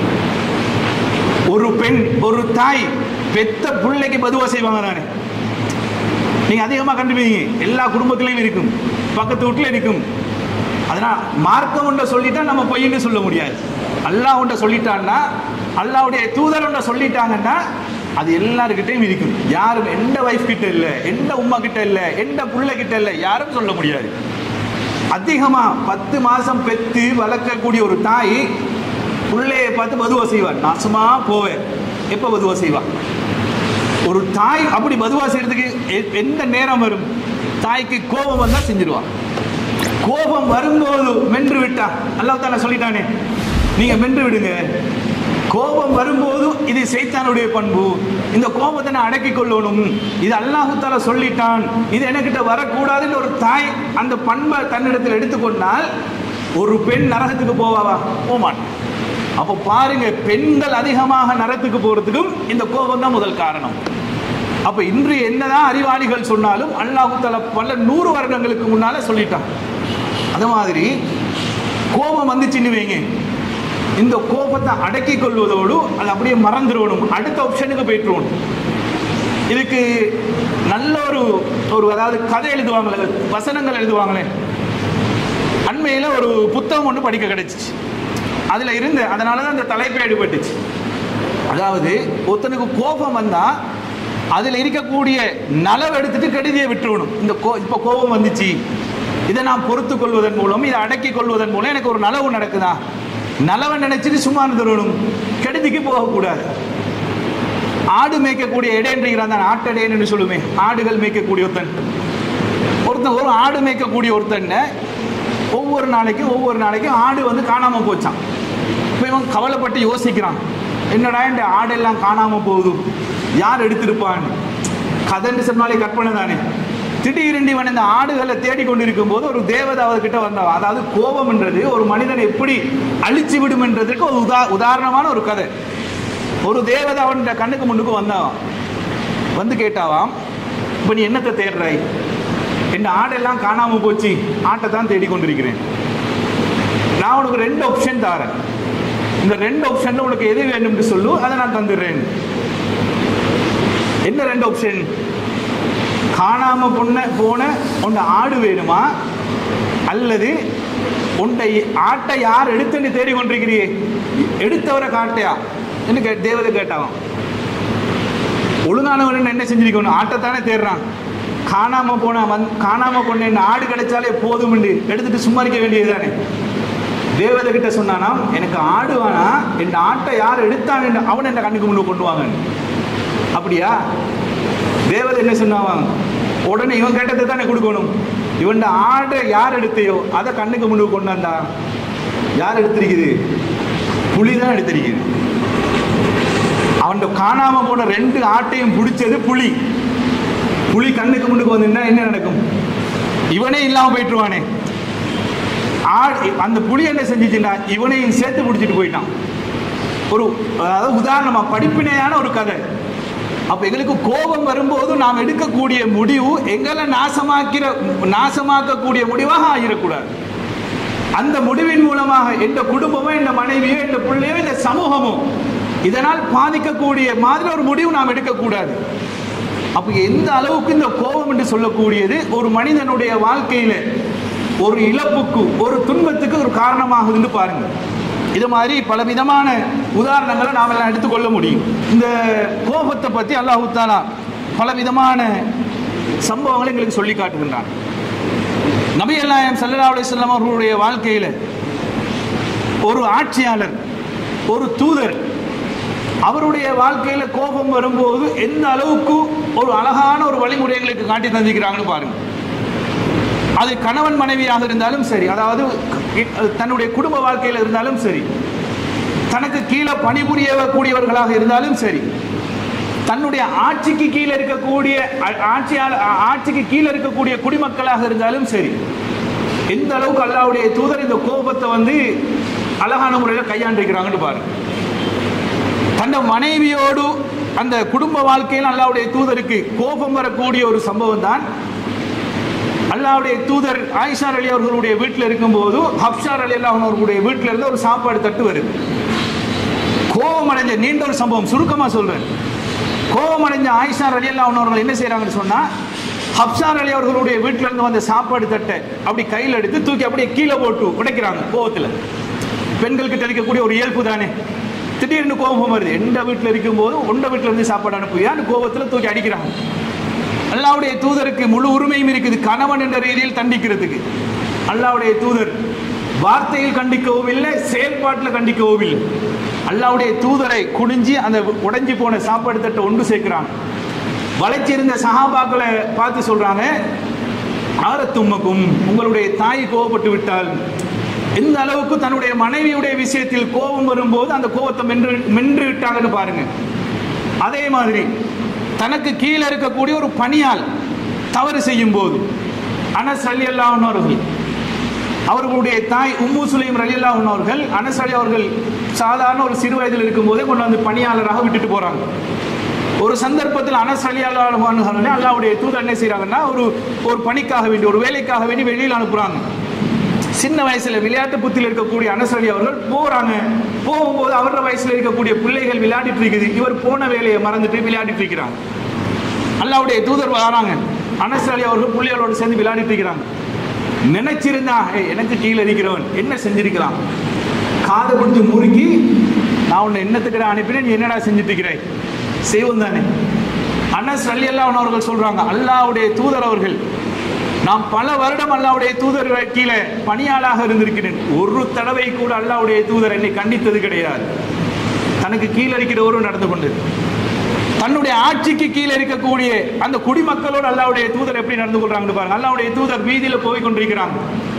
S2: ஒரு பெண் ஒரு தாய் பெத்த பிள்ளைக்கு பதுவா செய்வாங்க நானே நீங்க அதிகமாக கண்டுபிடிங்க எல்லா குடும்பத்திலையும் இருக்கும் பக்கத்து வீட்டில் இருக்கும் அதனால் மார்க்கம் ஒன்றை சொல்லிட்டா நம்ம பொய்ன்னு சொல்ல முடியாது அல்லாஹ் ஒன்றை சொல்லிட்டான்னா அல்லாவுடைய தூதர் ஒன்றை சொல்லிட்டாங்கன்னா அது எல்லாருக்கிட்டையும் இருக்கும் யாரும் எந்த வைஃப் கிட்ட இல்லை எந்த உமா கிட்ட இல்லை எந்த புள்ள கிட்ட இல்லை யாரும் சொல்ல முடியாது அதிகமா பத்து மாசம் பெத்து வளர்க்கக்கூடிய ஒரு தாய் பிள்ளைய பார்த்து பதுவா செய்வார் நாசமா போவேன் எப்போ பதுவா செய்வான் ஒரு தாய் அப்படி பதுவா செய்யறதுக்கு எ- எந்த நேரம் வரும் தாய்க்கு கோபம் வந்தா செஞ்சிருவான் கோபம் வரும்போது மென்று விட்டா அல்லாஹ் தானே சொல்லிட்டானே நீங்க மென்று விடுங்க கோபம் வரும்போது இது சைத்தானுடைய பண்பு இந்த கோபத்தை நான் அடக்கிக் கொள்ளணும் இது அல்லாஹு தாலா சொல்லிட்டான் இது எனக்கிட்ட வரக்கூடாதுன்னு ஒரு தாய் அந்த பண்பை தன்னிடத்தில் எடுத்துக்கொண்டால் ஒரு பெண் நரகத்துக்கு போவாவா போமான் அப்போ பாருங்க பெண்கள் அதிகமாக நரகத்துக்கு போறதுக்கும் இந்த கோபம் தான் முதல் காரணம் அப்ப இன்று என்னதான் அறிவாளிகள் சொன்னாலும் அல்லாஹு தஆலா பல நூறு வருடங்களுக்கு முன்னால சொல்லிட்டான் அது மாதிரி கோபம் வந்துச்சுன்னு வைங்க இந்த கோபத்தை அடக்கி கொள்வதோடு அது அப்படியே மறந்துடணும் அடுத்த ஆப்ஷனுக்கு போயிட்டுருவோம் இதுக்கு நல்ல ஒரு ஒரு அதாவது கதை எழுதுவாங்களே வசனங்கள் எழுதுவாங்களே அண்மையில் ஒரு புத்தகம் ஒன்று படிக்க கிடைச்சிச்சு அதில் இருந்து அதனால தான் அந்த தலைப்பே எடுபட்டுச்சு அதாவது ஒருத்தனுக்கு கோபம் வந்தால் அதில் இருக்கக்கூடிய நலவை எடுத்துட்டு கெடுதியை விட்டுறணும் இந்த கோ இப்போ கோபம் வந்துச்சு இதை நான் பொறுத்து கொள்வதன் மூலம் இதை அடக்கி கொள்வதன் மூலம் எனக்கு ஒரு நலவு நடக்குதா நலவை நினைச்சிட்டு சும்மா இருந்துடணும் கெடுதிக்கு போகக்கூடாது ஆடு மேய்க்கக்கூடிய இடையன்றிக்கிறான் தான் ஆட்டடையன்னு சொல்லுமே ஆடுகள் மேய்க்கக்கூடிய ஒருத்தன் ஒருத்தன் ஒரு ஆடு மேய்க்கக்கூடிய ஒருத்தன் ஒவ்வொரு நாளைக்கும் ஒவ்வொரு நாளைக்கும் ஆடு வந்து காணாம போச்சான் இப்போ இவன் கவலைப்பட்டு யோசிக்கிறான் என்னடா இந்த ஆடெல்லாம் காணாம போகுது யார் எடுத்திருப்பான் கதைன்னு சொன்னாலே கற்பனை தானே திடீரென்று இவன் இந்த ஆடுகளை தேடிக்கொண்டு இருக்கும்போது ஒரு தேவதை அவர்கிட்ட வந்தவன் அதாவது கோபம்ன்றது ஒரு மனிதனை எப்படி அழிச்சு விடும் என்றதுக்கு ஒரு உதா உதாரணமான ஒரு கதை ஒரு தேவதை அவன் கண்ணுக்கு முன்னுக்கு வந்தாவாம் வந்து கேட்டாவாம் இப்போ நீ என்னத்தை தேடுறாய் என் ஆடெல்லாம் காணாம போச்சு ஆட்டை தான் தேடிக்கொண்டிருக்கிறேன் நான் உனக்கு ரெண்டு ஆப்ஷன் தரேன் இந்த ரெண்டு ஆப்ஷன்ல உனக்கு எது வேணும்னு சொல்லு அதை நான் தந்துடுறேன் என்ன ரெண்டு ஆப்ஷன் காணாம பொண்ண போன உன்னை ஆடு வேணுமா அல்லது உன்னை ஆட்டை யார் எடுத்துன்னு தேடி கொண்டிருக்கிறியே எடுத்தவரை காட்டையா என்று கே தேவதை கேட்டாவான் ஒழுங்கானவன் என்ன செஞ்சிருக்கணும் ஆட்டைத்தானே தேடுறான் காணாம போன வந் காணாம போன என்ன ஆடு கிடைச்சாலே போதும் எடுத்துட்டு சும்மா இருக்க வேண்டியதுதானே தேவதை கிட்ட சொன்னானாம் எனக்கு ஆடு வேணா இந்த ஆட்டை யார் எடுத்தான் என்று அவன் என்ன கண்ணுக்கு முன்னு கொண்டு வாங்க அப்படியா தேவதை என்ன சொன்னாவான் உடனே இவன் கேட்டதை தானே கொடுக்கணும் இவன் ஆடை யார் எடுத்தையோ அதை கண்ணுக்கு முன்னுக்கு கொண்டு வந்தா யார் எடுத்திருக்குது புலி தான் எடுத்திருக்குது அவன் காணாம போன ரெண்டு ஆட்டையும் பிடிச்சது புலி புலி கண்ணுக்கு முன்னுக்கு வந்துன்னா என்ன நடக்கும் இவனே இல்லாம போயிட்டுருவானே ஆடு அந்த புலி என்ன செஞ்சுச்சுன்னா இவனையும் சேர்த்து பிடிச்சிட்டு போயிட்டான் ஒரு அதாவது உதாரணமா படிப்பினையான ஒரு கதை அப்ப எங்களுக்கு கோபம் வரும்போது நாம் எடுக்கக்கூடிய முடிவு எங்களை நாசமாக்கிற நாசமாக்கக்கூடிய முடிவாக ஆகிடக்கூடாது அந்த முடிவின் மூலமாக எந்த குடும்பமோ எந்த மனைவியோ எந்த பிள்ளையோ இந்த சமூகமோ இதனால் பாதிக்கக்கூடிய மாதிரி ஒரு முடிவு நாம் எடுக்கக்கூடாது அப்ப எந்த அளவுக்கு இந்த கோபம் என்று சொல்லக்கூடியது ஒரு மனிதனுடைய வாழ்க்கையில ஒரு இழப்புக்கு ஒரு துன்பத்துக்கு ஒரு காரணமாகுதுன்னு பாருங்க இது மாதிரி பல விதமான உதாரணங்களை நாம் எல்லாம் எடுத்துக்கொள்ள முடியும் இந்த கோபத்தை பற்றி அல்லாஹு தாலா பல விதமான சம்பவங்களை எங்களுக்கு சொல்லி காட்டுகின்றான் நபி அல்லாயம் சல்லா அலிஸ்லாம் அவர்களுடைய வாழ்க்கையில் ஒரு ஆட்சியாளர் ஒரு தூதர் அவருடைய வாழ்க்கையில கோபம் வரும்போது எந்த அளவுக்கு ஒரு அழகான ஒரு வழிமுறை எங்களுக்கு காட்டி தந்திக்கிறாங்கன்னு பாருங்க அது கணவன் மனைவியாக இருந்தாலும் சரி அதாவது தன்னுடைய குடும்ப வாழ்க்கையில் இருந்தாலும் சரி தனக்கு கீழே பணிபுரியக்கூடியவர்களாக இருந்தாலும் சரி தன்னுடைய ஆட்சிக்கு கீழே இருக்கக்கூடிய ஆட்சியாளர் ஆட்சிக்கு கீழே இருக்கக்கூடிய குடிமக்களாக இருந்தாலும் சரி எந்த அளவுக்கு அல்லாவுடைய தூதர் இந்த கோபத்தை வந்து அழகான முறையில் கையாண்டிருக்கிறாங்கன்னு பாருங்க தன்னை மனைவியோடு அந்த குடும்ப வாழ்க்கையில் அல்லாவுடைய தூதருக்கு கோபம் வரக்கூடிய ஒரு சம்பவம் தான் அல்லாவுடைய தூதர் ஆயிஷார் அலி அவர்களுடைய வீட்டில் இருக்கும்போது ஹப்ஷார் அலி அல்லாஹ் அவர்களுடைய வீட்டில் இருந்து ஒரு சாப்பாடு தட்டு வருது கோபம் அடைஞ்ச நீண்ட ஒரு சம்பவம் சுருக்கமாக சொல்றேன் கோபம் அடைஞ்ச ஆயிஷார் அலி அல்லாஹ் அவர்கள் என்ன செய்யறாங்கன்னு சொன்னா ஹப்ஷார் அலி அவர்களுடைய வீட்டில இருந்து வந்த சாப்பாடு தட்டை அப்படி கையில் எடுத்து தூக்கி அப்படியே கீழே போட்டு உடைக்கிறாங்க கோபத்தில் பெண்களுக்கு தெளிக்கக்கூடிய ஒரு இயல்பு தானே திடீர்னு கோபம் வருது எந்த வீட்டில் இருக்கும்போது உண்ட வீட்டில் இருந்து சாப்பாடு அனுப்புவியான்னு கோபத்தில் தூக்கி அடிக்கிறாங்க அல்லாவுடைய தூதருக்கு முழு உரிமையும் இருக்குது கணவன் என்ற ரீதியில் தண்டிக்கிறதுக்கு அல்லாவுடைய தூதர் வார்த்தையில் கண்டிக்கவும் இல்லை செயல்பாட்டில் கண்டிக்கவும் இல்லை அல்லாவுடைய தூதரை குனிஞ்சி அந்த உடைஞ்சி போன சாப்பாடு தட்டை ஒன்று சேர்க்கிறாங்க வளைச்சிருந்த சகாபாக்களை பார்த்து சொல்றாங்க ஆரத்தும்மக்கும் உங்களுடைய தாய் கோவப்பட்டு விட்டால் எந்த அளவுக்கு தன்னுடைய மனைவியுடைய விஷயத்தில் கோபம் வரும்போது அந்த கோபத்தை மென்று மென்று விட்டாங்கன்னு பாருங்க அதே மாதிரி தனக்கு கீழே இருக்கக்கூடிய ஒரு பணியால் தவறு செய்யும் போது அனஸ் அலி அவர்கள் அவர்களுடைய தாய் உம்மு சுலைம் ரலி அவர்கள் அனஸ் அலி அவர்கள் சாதாரண ஒரு சிறு வயதில் இருக்கும்போதே கொண்டு வந்து பணியாளராக விட்டுட்டு போறாங்க ஒரு சந்தர்ப்பத்தில் அனஸ் அலி அல்லாஹ் அல்லாவுடைய தூதர் என்ன செய்யறாங்கன்னா ஒரு ஒரு பணிக்காக வேண்டி ஒரு வேலைக்காக வேண்டி வெளியில் அனுப்புறாங்க சின்ன வயசுல விளையாட்டு புத்தியில் இருக்கக்கூடிய அனசலி அவர்கள் போறாங்க போகும்போது அவரோட வயசுல இருக்கக்கூடிய பிள்ளைகள் விளையாடிட்டு இருக்குது இவர் போன வேலையை மறந்துட்டு விளையாடிட்டு இருக்கிறாங்க அல்லாவுடைய தூதர் வராங்க அனசலி அவர்கள் பிள்ளைகளோடு சேர்ந்து விளையாடிட்டு இருக்கிறாங்க நினைச்சிருந்தா "ஏய், எனக்கு கீழே இருக்கிறவன் என்ன செஞ்சிருக்கலாம் காதை பிடிச்சி முறுக்கி நான் உன்னை என்னத்துக்கு அனுப்பினேன் நீ என்னடா செஞ்சுட்டு இருக்கிறாய் செய்வோம் தானே அனஸ் அலி அல்லாஹ் அவர்கள் சொல்றாங்க அல்லாவுடைய தூதர் அவர்கள் நான் பல வருடம் அல்லாவுடைய தூதர் கீழே பணியாளாக இருந்திருக்கிறேன் ஒரு தடவை கூட அல்லாவுடைய தூதர் என்னை கண்டித்தது கிடையாது தனக்கு கீழே இருக்கிறவரும் நடந்து கொண்டு தன்னுடைய ஆட்சிக்கு கீழே இருக்கக்கூடிய அந்த குடிமக்களோடு அல்லாவுடைய தூதர் எப்படி நடந்து கொள்றாங்கன்னு பாருங்க அல்லாவுடைய தூதர் வீதியில போய் கொண்டிருக்கிறாங்க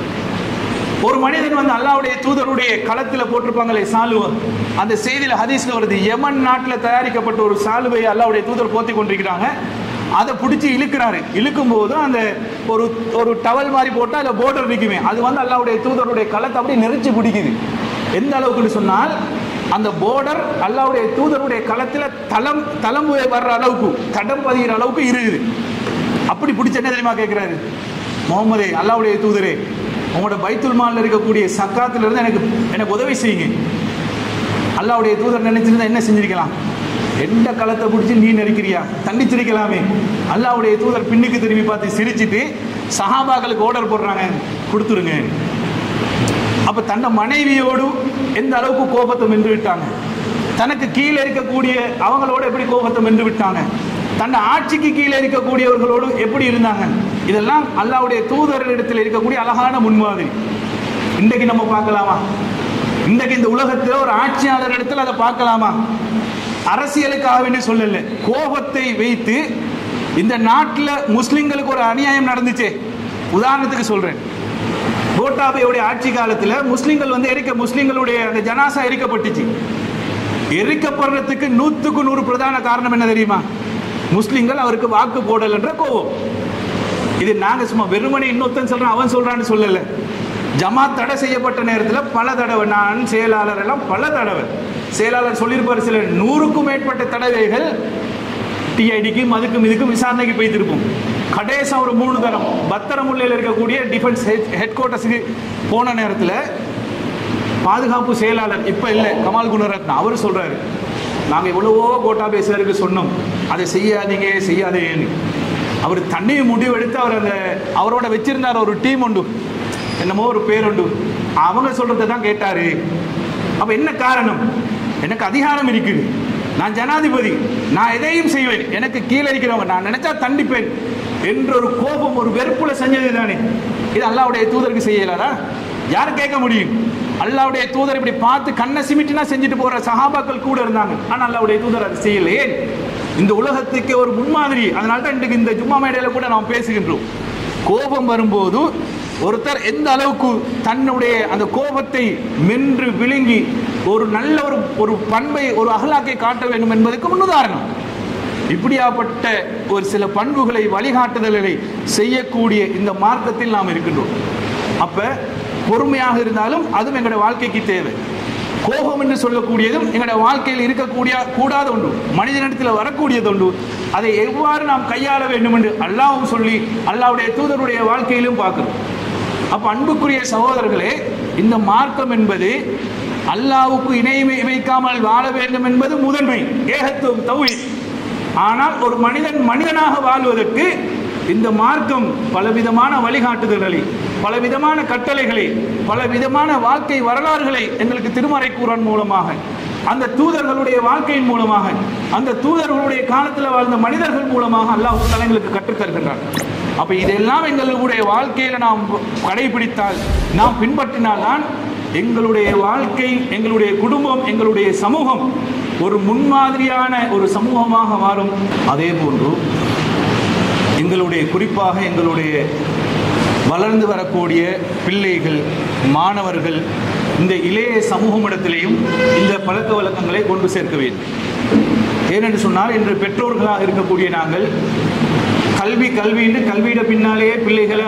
S2: ஒரு மனிதன் வந்து அல்லாவுடைய தூதருடைய களத்தில் போட்டிருப்பாங்களே சாலுவை அந்த செய்தியில ஹதீஸ்ல வருது யமன் நாட்டில் தயாரிக்கப்பட்ட ஒரு சாலுவை அல்லாவுடைய தூதர் போத்தி கொண்டிருக்கிறாங்க அதை பிடிச்சி இழுக்கிறாரு இழுக்கும் போது அந்த ஒரு ஒரு டவல் மாதிரி போட்டு அதில் போர்டர் நிற்குமே அது வந்து அல்லாவுடைய தூதருடைய களத்தை அப்படியே நெரிச்சு பிடிக்குது எந்த அளவுக்குன்னு சொன்னால் அந்த போர்டர் அல்லாவுடைய தூதருடைய களத்தில் தளம் தளம் வர்ற அளவுக்கு தடம் பதிகிற அளவுக்கு இருக்குது அப்படி பிடிச்ச என்ன தெரியுமா கேட்கிறாரு முகமதே அல்லாவுடைய தூதரே உங்களோட பைத்துல் மாலில் இருக்கக்கூடிய சக்காத்துல இருந்து எனக்கு எனக்கு உதவி செய்யுங்க அல்லாவுடைய தூதர் நினைச்சிருந்தா என்ன செஞ்சிருக்கலாம் எந்த களத்தை பிடிச்சி நீ நெருக்கிறியா தண்டிச்சிருக்கலாமே அல்லாவுடைய தூதர் பின்னுக்கு திரும்பி பார்த்து சிரிச்சிட்டு சஹாபாக்களுக்கு ஆர்டர் போடுறாங்க கொடுத்துருங்க அப்ப தன்னை மனைவியோடு எந்த அளவுக்கு கோபத்தை வென்று விட்டாங்க தனக்கு கீழே இருக்கக்கூடிய அவங்களோட எப்படி கோபத்தை வென்று விட்டாங்க தன்னை ஆட்சிக்கு கீழே இருக்கக்கூடியவர்களோடு எப்படி இருந்தாங்க இதெல்லாம் அல்லாவுடைய தூதரிடத்தில் இருக்கக்கூடிய அழகான முன்மாதிரி இன்றைக்கு நம்ம பார்க்கலாமா இன்றைக்கு இந்த உலகத்தில் ஒரு ஆட்சியாளர் இடத்துல அதை பார்க்கலாமா அரசியலுக்காகவே சொல்லல கோபத்தை வைத்து இந்த நாட்டில் முஸ்லிம்களுக்கு ஒரு அநியாயம் நடந்துச்சே உதாரணத்துக்கு சொல்றேன் கோட்டாபையுடைய ஆட்சி காலத்தில் முஸ்லிம்கள் வந்து எரிக்க முஸ்லிம்களுடைய அந்த ஜனாசா எரிக்கப்பட்டுச்சு எரிக்கப்படுறதுக்கு நூற்றுக்கு நூறு பிரதான காரணம் என்ன தெரியுமா முஸ்லிம்கள் அவருக்கு வாக்கு போடல் என்ற கோபம் இது நாங்க சும்மா வெறுமனே இன்னொருத்தன் சொல்றான் அவன் சொல்றான்னு சொல்லல ஜமாத் தடை செய்யப்பட்ட நேரத்தில் பல தடவை நான் செயலாளர் எல்லாம் பல தடவை செயலாளர் சொல்லியிருப்பார் சில நூறுக்கும் மேற்பட்ட தடவைகள் டிஐடிக்கும் அதுக்கும் இதுக்கும் விசாரணைக்கு போய்த்திருப்போம் கடைசா ஒரு மூணு தரம் பத்திரமுல்லையில் இருக்கக்கூடிய டிஃபென்ஸ் ஹெட் குவார்ட்டர்ஸுக்கு போன நேரத்தில் பாதுகாப்பு செயலாளர் இப்போ இல்லை கமால் குணரத்னா அவர் சொல்றாரு நாங்கள் எவ்வளவோ கோட்டாபே சாருக்கு சொன்னோம் அதை செய்யாதீங்க செய்யாதீங்கன்னு அவர் தண்ணியை முடிவெடுத்து அவர் அந்த அவரோட வச்சிருந்தார் ஒரு டீம் உண்டு என்னமோ ஒரு பேர் உண்டு அவங்க சொல்றதை தான் கேட்டாரு அப்ப என்ன காரணம் எனக்கு அதிகாரம் இருக்குது நான் ஜனாதிபதி நான் எதையும் செய்வேன் எனக்கு கீழே இருக்கிறவங்க நான் நினைச்சா தண்டிப்பேன் என்ற ஒரு கோபம் ஒரு வெறுப்புல செஞ்சது தானே இது அல்லாவுடைய தூதருக்கு செய்யலாரா யாரும் கேட்க முடியும் அல்லாவுடைய தூதர் இப்படி பார்த்து கண்ணை சிமிட்டினா செஞ்சுட்டு போற சஹாபாக்கள் கூட இருந்தாங்க ஆனா அல்லாவுடைய தூதர் அது செய்யல ஏன் இந்த உலகத்துக்கு ஒரு முன்மாதிரி அதனால தான் இன்றைக்கு இந்த ஜும்மா மேடையில கூட நாம் பேசுகின்றோம் கோபம் வரும்போது ஒருத்தர் எந்த அளவுக்கு தன்னுடைய அந்த கோபத்தை மென்று விழுங்கி ஒரு நல்ல ஒரு ஒரு பண்பை ஒரு அகலாக்கை காட்ட வேண்டும் என்பதற்கு முன்னுதாரணம் இப்படியாப்பட்ட ஒரு சில பண்புகளை வழிகாட்டுதல்களை செய்யக்கூடிய இந்த மார்க்கத்தில் நாம் இருக்கின்றோம் அப்ப பொறுமையாக இருந்தாலும் அதுவும் எங்களுடைய வாழ்க்கைக்கு தேவை கோபம் என்று சொல்லக்கூடியதும் எங்களுடைய வாழ்க்கையில் இருக்கக்கூடிய கூடாத ஒன்று மனிதனிடத்தில் வரக்கூடியது ஒன்று அதை எவ்வாறு நாம் கையாள வேண்டும் என்று அல்லாவும் சொல்லி அல்லாவுடைய தூதருடைய வாழ்க்கையிலும் பார்க்கிறோம் அப்ப அன்புக்குரிய சகோதரர்களே இந்த மார்க்கம் என்பது அல்லாவுக்கு இணை வை- வைக்காமல் வாழ வேண்டும் என்பது முதன்மை ஏகத்துவம் தௌஹி ஆனால் ஒரு மனிதன் மனிதனாக வாழ்வதற்கு இந்த மார்க்கம் பலவிதமான வழிகாட்டுதல்களை பலவிதமான கட்டளைகளை பலவிதமான வாழ்க்கை வரலாறுகளை எங்களுக்கு திருமறை கூறன் மூலமாக அந்த தூதர்களுடைய வாழ்க்கையின் மூலமாக அந்த தூதர்களுடைய காலத்தில் வாழ்ந்த மனிதர்கள் மூலமாக அல்லாஹ் தலைங்களுக்கு கற்றுத் தருகின்றார் அப்ப இதெல்லாம் எங்களுடைய வாழ்க்கையில நாம் கடைபிடித்தால் நாம் பின்பற்றினால்தான் எங்களுடைய வாழ்க்கை எங்களுடைய குடும்பம் எங்களுடைய சமூகம் ஒரு முன்மாதிரியான ஒரு சமூகமாக மாறும் அதே போன்று எங்களுடைய குறிப்பாக எங்களுடைய வளர்ந்து வரக்கூடிய பிள்ளைகள் மாணவர்கள் இந்த இளைய சமூகமிடத்திலேயும் இந்த பழக்க வழக்கங்களை கொண்டு சேர்க்க வேண்டும் ஏனென்று சொன்னால் இன்று பெற்றோர்களாக இருக்கக்கூடிய நாங்கள் கல்வி கல்வின்னு கல்வியிட பின்னாலேயே பிள்ளைகளை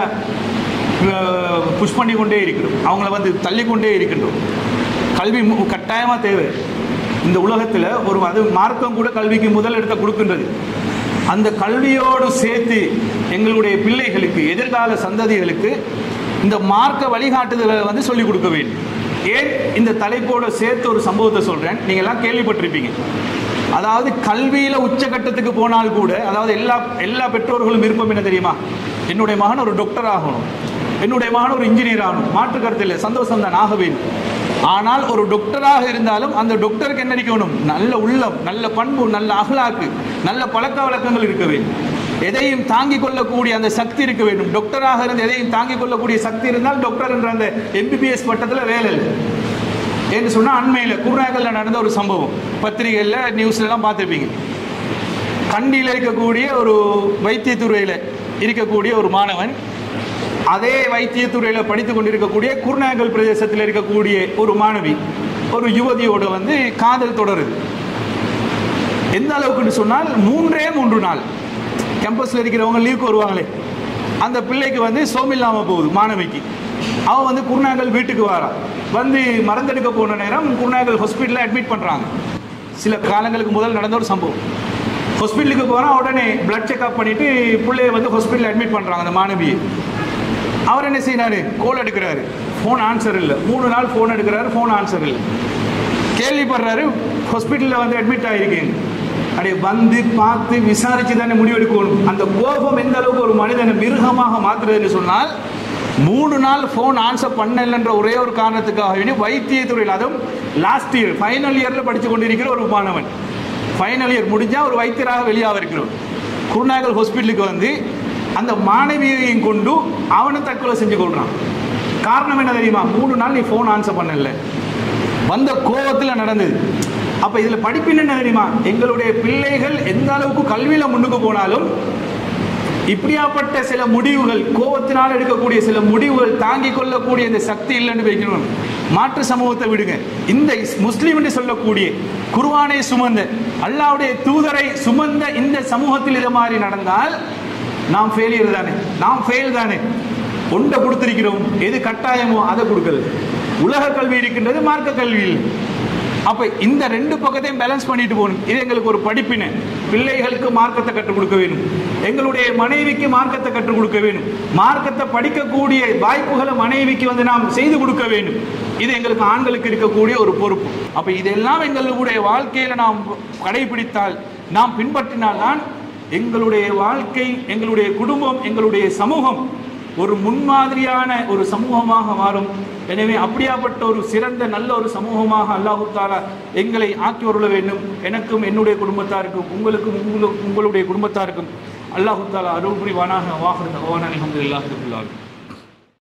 S2: புஷ் பண்ணி கொண்டே இருக்கிறோம் அவங்கள வந்து தள்ளி கொண்டே இருக்கின்றோம் கல்வி மு- கட்டாயமா தேவை இந்த உலகத்தில் ஒரு அது மார்க்கம் கூட கல்விக்கு முதல் இடத்தை கொடுக்கின்றது அந்த கல்வியோடு சேர்த்து எங்களுடைய பிள்ளைகளுக்கு எதிர்கால சந்ததிகளுக்கு இந்த மார்க்க வழிகாட்டுதலை வந்து சொல்லிக் கொடுக்க வேண்டும் ஏன் இந்த தலைப்போட சேர்த்து ஒரு சம்பவத்தை சொல்றேன் நீங்க எல்லாம் கேள்விப்பட்டிருப்பீங்க அதாவது கல்வியில உச்சகட்டத்துக்கு போனால் கூட அதாவது எல்லா எல்லா பெற்றோர்களும் விருப்பம் என்ன தெரியுமா என்னுடைய மகன் ஒரு டாக்டர் ஆகணும் என்னுடைய மகன் ஒரு இன்ஜினியர் ஆகணும் மாற்று கருத்து இல்லை சந்தோஷம் தான் ஆக வேண்டும் ஆனால் ஒரு டாக்டராக இருந்தாலும் அந்த டாக்டருக்கு என்ன இருக்கணும் நல்ல உள்ளம் நல்ல பண்பு நல்ல அகலாக்கு நல்ல பழக்க வழக்கங்கள் இருக்க வேண்டும் எதையும் தாங்கிக் கொள்ளக்கூடிய அந்த சக்தி இருக்க வேண்டும் டாக்டராக இருந்து எதையும் தாங்கிக் கொள்ளக்கூடிய சக்தி இருந்தால் டாக்டர் என்ற அந்த எம்பிபிஎஸ் பட்டத்தில் வேலை இல்லை என்று சொன்னால் அண்மையில் குருநாகலில் நடந்த ஒரு சம்பவம் பத்திரிகையில் நியூஸ்லலாம் பார்த்துருப்பீங்க கண்டியில் இருக்கக்கூடிய ஒரு வைத்தியத்துறையில் இருக்கக்கூடிய ஒரு மாணவன் அதே வைத்தியத்துறையில் படித்து கொண்டிருக்கக்கூடிய குருநாகல் பிரதேசத்தில் இருக்கக்கூடிய ஒரு மாணவி ஒரு யுவதியோட வந்து காதல் தொடருது எந்த அளவுக்குன்னு சொன்னால் மூன்றே மூன்று நாள் கேம்பஸில் இருக்கிறவங்க லீவுக்கு வருவாங்களே அந்த பிள்ளைக்கு வந்து சோமில்லாமல் போகுது மாணவிக்கு அவன் வந்து குருநாகல் வீட்டுக்கு வரா வந்து மருந்தெடுக்க போன நேரம் குருநாகல் ஹாஸ்பிட்டலில் அட்மிட் பண்ணுறாங்க சில காலங்களுக்கு முதல் நடந்த ஒரு சம்பவம் ஹாஸ்பிட்டலுக்கு போனால் உடனே பிளட் செக்அப் பண்ணிட்டு பிள்ளைய வந்து ஹாஸ்பிட்டலில் அட்மிட் பண்ணுறாங்க அந்த மாணவியை அவர் என்ன செய்யறாரு கோல் எடுக்கிறாரு ஃபோன் ஆன்சர் இல்லை மூணு நாள் ஃபோன் எடுக்கிறாரு ஃபோன் ஆன்சர் இல்லை கேள்விப்படுறாரு ஹாஸ்பிட்டலில் வந்து அட்மிட் ஆகிருக்கீங்க அப்படியே வந்து பார்த்து விசாரிச்சு தானே முடிவெடுக்கணும் அந்த கோபம் எந்த அளவுக்கு ஒரு மனிதனை மிருகமாக மாற்றுறதுன்னு சொன்னால் மூணு நாள் ஃபோன் ஆன்சர் பண்ணலன்ற ஒரே ஒரு காரணத்துக்காக வேண்டி வைத்தியத்துறையில் அதுவும் லாஸ்ட் இயர் ஃபைனல் இயரில் படித்து கொண்டிருக்கிற ஒரு மாணவன் ஃபைனல் இயர் முடிஞ்சால் ஒரு வைத்தியராக வெளியாக இருக்கிறோம் குருநாகல் ஹாஸ்பிட்டலுக்கு வந்து அந்த மாணவியையும் கொண்டு அவனை தற்கொலை செஞ்சு கொள்றான் காரணம் என்ன தெரியுமா மூணு நாள் நீ ஃபோன் ஆன்சர் பண்ணல வந்த கோபத்தில் நடந்தது அப்ப இதுல படிப்பின் என்ன தெரியுமா எங்களுடைய பிள்ளைகள் எந்த அளவுக்கு கல்வியில முன்னுக்கு போனாலும் இப்படியாப்பட்ட சில முடிவுகள் கோபத்தினால் எடுக்கக்கூடிய சில முடிவுகள் தாங்கிக் கொள்ளக்கூடிய இந்த சக்தி இல்லைன்னு வைக்கணும் மாற்று சமூகத்தை விடுங்க இந்த இஸ்- முஸ்லிம் என்று சொல்லக்கூடிய குர்ஆனை சுமந்த அல்லாவுடைய தூதரை சுமந்த இந்த சமூகத்தில் இது மாதிரி நடந்தால் நாம் ஃபெயிலியர் தானே நாம் ஃபெயில் தானே ஒன்றை கொடுத்திருக்கிறோம் எது கட்டாயமோ அதை கொடுக்கல உலக கல்வி இருக்கின்றது மார்க்க கல்வி இல்லை அப்ப இந்த ரெண்டு பக்கத்தையும் பேலன்ஸ் பண்ணிட்டு போகணும் இது எங்களுக்கு ஒரு படிப்பினை பிள்ளைகளுக்கு மார்க்கத்தை கற்றுக் கொடுக்க வேணும் எங்களுடைய மனைவிக்கு மார்க்கத்தை கற்றுக் கொடுக்க வேணும் மார்க்கத்தை படிக்கக்கூடிய வாய்ப்புகளை மனைவிக்கு வந்து நாம் செய்து கொடுக்க வேண்டும் இது எங்களுக்கு ஆண்களுக்கு இருக்கக்கூடிய ஒரு பொறுப்பு அப்ப இதெல்லாம் எங்களுடைய வாழ்க்கையில நாம் கடைபிடித்தால் நாம் பின்பற்றினால் தான் எங்களுடைய வாழ்க்கை எங்களுடைய குடும்பம் எங்களுடைய சமூகம் ஒரு முன்மாதிரியான ஒரு சமூகமாக மாறும் எனவே அப்படியாப்பட்ட ஒரு சிறந்த நல்ல ஒரு சமூகமாக அல்லாஹு தாலா எங்களை ஆக்கி வருள வேண்டும் எனக்கும் என்னுடைய குடும்பத்தாருக்கும் உங்களுக்கும் உங்களுக்கு- உங்களுடைய குடும்பத்தாருக்கும் அல்லாஹு தாலா அருள் புரிவானாக வாஹர் அவான அலமதுல்லாஹ்